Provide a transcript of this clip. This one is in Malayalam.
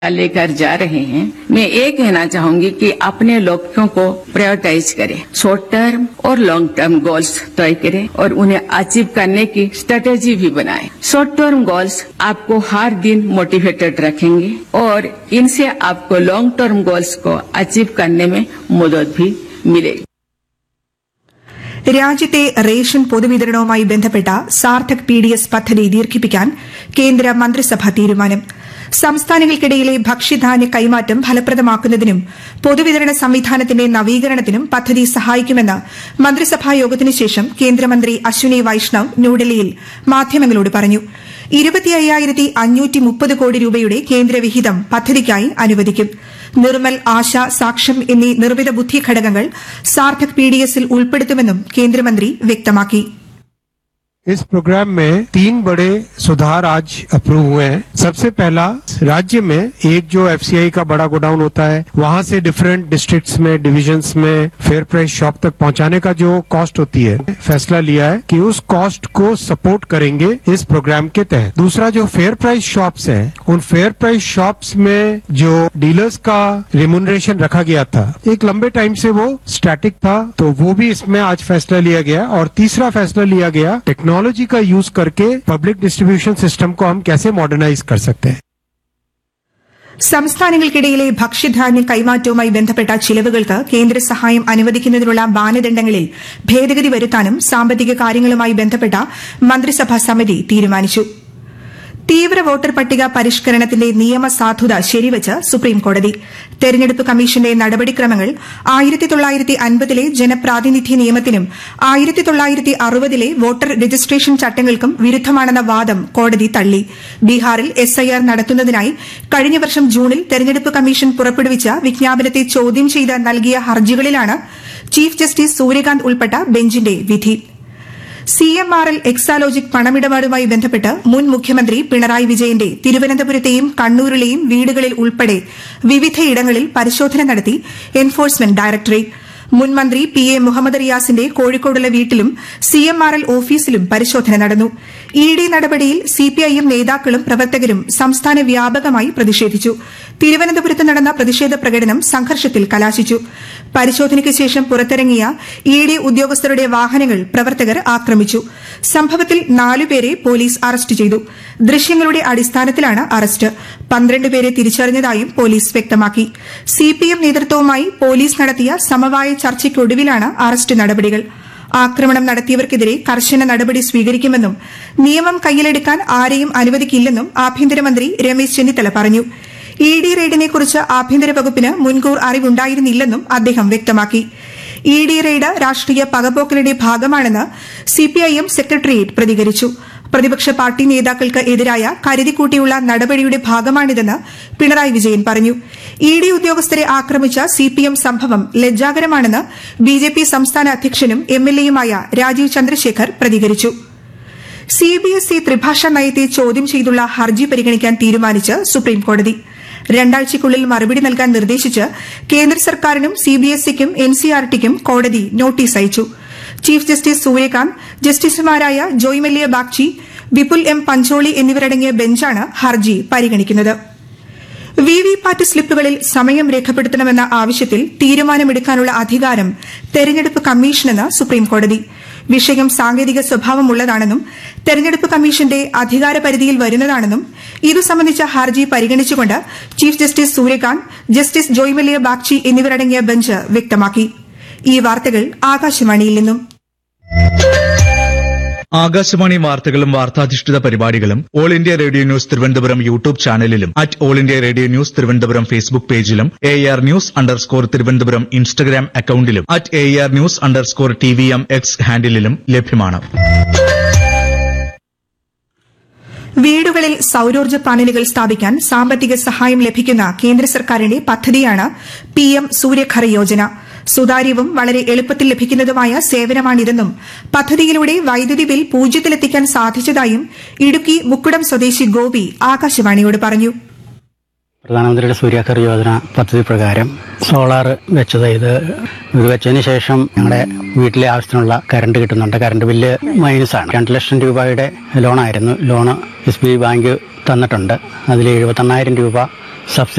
लेकर जा रहे हैं मैं ये कहना चाहूंगी कि अपने लक्ष्यों को प्रायोरिटाइज करें शॉर्ट टर्म और लॉन्ग टर्म गोल्स तय करें और उन्हें अचीव करने की स्ट्रेटेजी भी बनाएं शॉर्ट टर्म गोल्स आपको हर दिन मोटिवेटेड रखेंगे और इनसे आपको लॉन्ग टर्म गोल्स को अचीव करने में मदद भी मिलेगी രാജ്യത്തെ റേഷൻ പൊതുവിതരണവുമായി ബന്ധപ്പെട്ട സാർത്ഥക് പി ഡി എസ് പദ്ധതി ദീർഘിപ്പിക്കാൻ കേന്ദ്ര മന്ത്രിസഭാ തീരുമാനം സംസ്ഥാനങ്ങൾക്കിടയിലെ ഭക്ഷ്യധാന്യ കൈമാറ്റം ഫലപ്രദമാക്കുന്നതിനും പൊതുവിതരണ സംവിധാനത്തിന്റെ നവീകരണത്തിനും പദ്ധതി സഹായിക്കുമെന്ന് മന്ത്രിസഭാ യോഗത്തിനു ശേഷം കേന്ദ്രമന്ത്രി അശ്വിനി വൈഷ്ണവ് ന്യൂഡൽഹിയിൽ മാധ്യമങ്ങളോട് പറഞ്ഞു ഇരുപത്തി അയ്യായിരത്തി അഞ്ഞൂറ്റി മുപ്പത് കോടി രൂപയുടെ കേന്ദ്രവിഹിതം പദ്ധതിക്കായി അനുവദിക്കും നിർമ്മൽ ആശ സാക്ഷ്യം എന്നീ നിർമ്മിത ബുദ്ധി ഘടകങ്ങൾ സാർത്ഥക് പി ഡി എസിൽ ഉൾപ്പെടുത്തുമെന്നും കേന്ദ്രമന്ത്രി വ്യക്തമാക്കി इस प्रोग्राम में तीन बड़े सुधार आज अप्रूव हुए हैं सबसे पहला राज्य में एक जो एफसीआई का बड़ा गोडाउन होता है वहां से डिफरेंट डिस्ट्रिक्ट्स में डिविजन्स में फेयर प्राइस शॉप तक पहुंचाने का जो कॉस्ट होती है फैसला लिया है कि उस कॉस्ट को सपोर्ट करेंगे इस प्रोग्राम के तहत दूसरा जो फेयर प्राइस शॉप्स हैं उन फेयर प्राइस शॉप्स में जो डीलर्स का रिमुनरेशन रखा गया था एक लंबे टाइम से वो स्टैटिक था तो वो भी इसमें आज फैसला लिया गया और तीसरा फैसला लिया गया टेक्नोलॉजी का यूज करके पब्लिक डिस्ट्रीब्यूशन सिस्टम को हम कैसे मॉडर्नाइज कर सकते हैं സംസ്ഥാനങ്ങൾക്കിടയിലെ ഭക്ഷ്യധാന്യ കൈമാറ്റവുമായി ബന്ധപ്പെട്ട ചിലവുകൾക്ക് കേന്ദ്ര സഹായം അനുവദിക്കുന്നതിനുള്ള മാനദണ്ഡങ്ങളിൽ ഭേദഗതി വരുത്താനും സാമ്പത്തിക കാര്യങ്ങളുമായി ബന്ധപ്പെട്ട മന്ത്രിസഭാ സമിതി തീരുമാനിച്ചു തീവ്ര വോട്ടർ പട്ടിക പരിഷ്കരണത്തിന്റെ നിയമസാധുത ശരിവച്ച് സുപ്രീംകോടതി തെരഞ്ഞെടുപ്പ് കമ്മീഷന്റെ നടപടിക്രമങ്ങൾ ആയിരത്തി തൊള്ളായിരത്തി അൻപതിലെ ജനപ്രാതിനിധ്യ നിയമത്തിനും ആയിരത്തി തൊള്ളായിരത്തി അറുപതിലെ വോട്ടർ രജിസ്ട്രേഷൻ ചട്ടങ്ങൾക്കും വിരുദ്ധമാണെന്ന വാദം കോടതി തള്ളി ബീഹാറിൽ എസ്ഐആർ നടത്തുന്നതിനായി കഴിഞ്ഞ വർഷം ജൂണിൽ തെരഞ്ഞെടുപ്പ് കമ്മീഷൻ പുറപ്പെടുവിച്ച വിജ്ഞാപനത്തെ ചോദ്യം ചെയ്ത് നൽകിയ ഹർജികളിലാണ് ചീഫ് ജസ്റ്റിസ് സൂര്യകാന്ത് ഉൾപ്പെട്ട ബെഞ്ചിന്റെ വിധി C M R L Exalogic പണമിടപാടുമായി ബന്ധപ്പെട്ട് മുൻ മുഖ്യമന്ത്രി പിണറായി വിജയന്റെ തിരുവനന്തപുരത്തെയും കണ്ണൂരിലെയും വീടുകളിൽ ഉൾപ്പെടെ വിവിധയിടങ്ങളിൽ പരിശോധന നടത്തി എൻഫോഴ്സ്മെന്റ് ഡയറക്ടറേറ്റ് മുൻ മന്ത്രി പി എ മുഹമ്മദ് റിയാസിന്റെ കോഴിക്കോടുള്ള വീട്ടിലും സി എം ആർ എൽ ഓഫീസിലും പരിശോധന നടന്നു ഇ ഡി നടപടിയിൽ സിപിഐഎം നേതാക്കളും പ്രവർത്തകരും സംസ്ഥാന വ്യാപകമായി പ്രതിഷേധിച്ചു തിരുവനന്തപുരത്ത് നടന്ന പ്രതിഷേധ പ്രകടനം സംഘർഷത്തിൽ കലാശിച്ചു പരിശോധനയ്ക്ക് ശേഷം പുറത്തിറങ്ങിയ ഇ ഡി ഉദ്യോഗസ്ഥരുടെ വാഹനങ്ങൾ പ്രവർത്തകർ ആക്രമിച്ചു സംഭവത്തിൽ നാലുപേരെ പോലീസ് അറസ്റ്റ് ചെയ്തു ദൃശ്യങ്ങളുടെ അടിസ്ഥാനത്തിലാണ് അറസ്റ്റ് പന്ത്രണ്ട് പേരെ തിരിച്ചറിഞ്ഞതായും പോലീസ് വ്യക്തമാക്കി സിപിഎം നേതൃത്വവുമായി പോലീസ് നടത്തിയ സമവായ ചർച്ചയ്ക്കൊടുവിലാണ് അറസ്റ്റ് നടപടികൾ ആക്രമണം നടത്തിയവർക്കെതിരെ കർശന നടപടി സ്വീകരിക്കുമെന്നും നിയമം കയ്യിലെടുക്കാൻ ആരെയും അനുവദിക്കില്ലെന്നും ആഭ്യന്തരമന്ത്രി രമേശ് ചെന്നിത്തല പറഞ്ഞു ഇ ഡി റെയ്ഡിനെക്കുറിച്ച് ആഭ്യന്തര വകുപ്പിന് മുൻകൂർ അറിവുണ്ടായിരുന്നില്ലെന്നും അദ്ദേഹം വ്യക്തമാക്കി ഇ ഡി റെയ്ഡ് രാഷ്ട്രീയ പകപോക്കലിന്റെ ഭാഗമാണെന്ന് സിപിഐഎം സെക്രട്ടേറിയറ്റ് പ്രതികരിച്ചു പ്രതിപക്ഷ പാർട്ടി നേതാക്കൾക്ക് എതിരായ കരുതിക്കൂട്ടിയുള്ള നടപടിയുടെ ഭാഗമാണിതെന്ന് പിണറായി വിജയൻ പറഞ്ഞു ഇ ഡി ഉദ്യോഗസ്ഥരെ ആക്രമിച്ച സിപിഎം സംഭവം ലജ്ജാകരമാണെന്ന് ബിജെപി സംസ്ഥാന അധ്യക്ഷനും എംഎൽഎയുമായ രാജീവ് ചന്ദ്രശേഖർ പ്രതികരിച്ചു സിബിഎസ്ഇ ത്രിഭാഷാ നയത്തെ ചോദ്യം ചെയ്തുള്ള ഹർജി പരിഗണിക്കാൻ തീരുമാനിച്ച് സുപ്രീംകോടതി രണ്ടാഴ്ചയ്ക്കുള്ളിൽ മറുപടി നൽകാൻ നിർദ്ദേശിച്ച് കേന്ദ്ര സർക്കാരിനും സിബിഎസ്ഇക്കും എൻസിആർടിക്കും കോടതി നോട്ടീസ് അയച്ചു ചീഫ് ജസ്റ്റിസ് സൂര്യകാന്ത് ജസ്റ്റിസുമാരായ ജോയ് മല്ലിയ ബാഗ്ചി വിപുൽ എം പഞ്ചോളി എന്നിവരടങ്ങിയ ബെഞ്ചാണ് ഹർജി പരിഗണിക്കുന്നത് വി വി പാറ്റ് സ്ലിപ്പുകളിൽ സമയം രേഖപ്പെടുത്തണമെന്ന ആവശ്യത്തിൽ തീരുമാനമെടുക്കാനുള്ള അധികാരം തെരഞ്ഞെടുപ്പ് കമ്മീഷനെന്ന് സുപ്രീംകോടതി വിഷയം സാങ്കേതിക സ്വഭാവമുള്ളതാണെന്നും തെരഞ്ഞെടുപ്പ് കമ്മീഷന്റെ അധികാരപരിധിയിൽ വരുന്നതാണെന്നും ഇതു സംബന്ധിച്ച ഹർജി പരിഗണിച്ചുകൊണ്ട് chief justice Surya Kant justice Joymalya Bagchi എന്നിവരടങ്ങിയ ബെഞ്ച് വ്യക്തമാക്കി ഈ വാർത്തകൾ ആകാശവാണിയിൽ നിന്നും ആകാശവാണി വാർത്തകളും വാർത്താധിഷ്ഠിത പരിപാടികളും all India radio news Thiruvananthapuram YouTube ചാനലിലും at all India radio news Thiruvananthapuram Facebook പേജിലും A R news underscore Thiruvananthapuram Instagram അക്കൌണ്ടിലും at A R news underscore T V M X ഹാൻഡിലും ലഭ്യമാണ് വീടുകളിൽ സൌരോർജ്ജ പാനലുകൾ സ്ഥാപിക്കാൻ സാമ്പത്തിക സഹായം ലഭിക്കുന്ന കേന്ദ്ര സർക്കാരിന്റെ പദ്ധതിയാണ് പിഎം സൂര്യഘർ യോജന സുതാര്യവും വളരെ എളുപ്പത്തിൽ ലഭിക്കുന്നതുമായ സേവനമാണിതെന്നും പദ്ധതിയിലൂടെ വൈദ്യുതി ബിൽ പൂജ്യത്തിലെത്തിക്കാൻ സാധിച്ചതായും ഇടുക്കി മുക്കുടം സ്വദേശി ഗോപി ആകാശവാണിയോട് പറഞ്ഞു പ്രധാനമന്ത്രിയുടെ സൂര്യാഘർ യോജന പദ്ധതി പ്രകാരം സോളാർ വെച്ചത് ഇത് ഇത് വെച്ചതിന് ശേഷം ഞങ്ങളുടെ വീട്ടിലെ ആവശ്യത്തിനുള്ള കറണ്ട് കിട്ടുന്നുണ്ട് കറണ്ട് ബില്ല് മൈനസ് ആണ് രണ്ട് ലക്ഷം രൂപയുടെ ലോണായിരുന്നു loan S B I bank തന്നിട്ടുണ്ട് അതിൽ എഴുപത്തെണ്ണായിരം രൂപ സബ്സിഡി